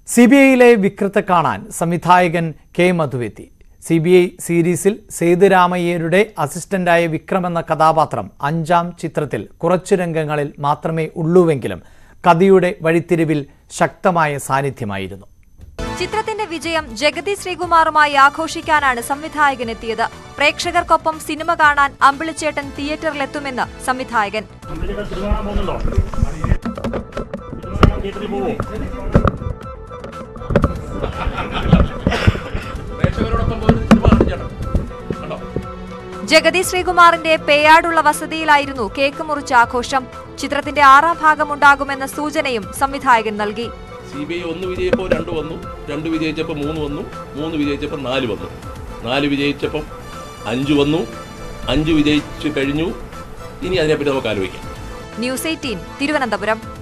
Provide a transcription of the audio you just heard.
C B ഐയിലെ വികൃത കാണാൻ സംവിധായകൻ കെ മധുവെത്തി സി ബി ഐ സീരീസിൽ സേതുരാമയ്യരുടെ അസിസ്റ്റന്റായ വിക്രം എന്ന കഥാപാത്രം അഞ്ചാം ചിത്രത്തിൽ കുറച്ചു രംഗങ്ങളിൽ മാത്രമേ ഉള്ളൂവെങ്കിലും കഥയുടെ വഴിത്തിരിവിൽ ശക്തമായ സാന്നിധ്യമായിരുന്നു ചിത്രത്തിന്റെ വിജയം ജഗതി ശ്രീകുമാറുമായി ആഘോഷിക്കാനാണ് സംവിധായകൻ എത്തിയത് പ്രേക്ഷകർക്കൊപ്പം സിനിമ കാണാൻ അമ്പിളിച്ചേട്ടൻ തിയേറ്ററിലെത്തുമെന്ന് സംവിധായകൻ അമ്പലത്തിൽ സിനിമ കാണാൻ പോകുന്നുണ്ടോ സിനിമ കാണാൻ തിയേറ്ററിൽ പോവോ പ്രേക്ഷകരോടൊപ്പം പോയി സിനിമ കാണും ചേട്ടൻ കണ്ടോ ജഗതി ശ്രീകുമാറിന്റെ പേയാടുള്ള വസതിയിലായിരുന്നു കേക്ക് മുറിച്ച ആഘോഷം ചിത്രത്തിന്റെ ആറാം ഭാഗമുണ്ടാകുമെന്ന സൂചനയും സംവിധായകൻ നൽകി സി ബി ഐ ഒന്ന് വിജയിച്ചപ്പോൾ രണ്ട് വന്നു രണ്ട് വിജയിച്ചപ്പോൾ മൂന്ന് വന്നു മൂന്ന് വിജയിച്ചപ്പോൾ നാല് വന്നു നാല് വിജയിച്ചപ്പം അഞ്ച് വന്നു അഞ്ച് വിജയിച്ചു കഴിഞ്ഞു ഇനി അതിനെപ്പറ്റി നമുക്ക് ആലോചിക്കാം ന്യൂസ് എയ്റ്റീൻ തിരുവനന്തപുരം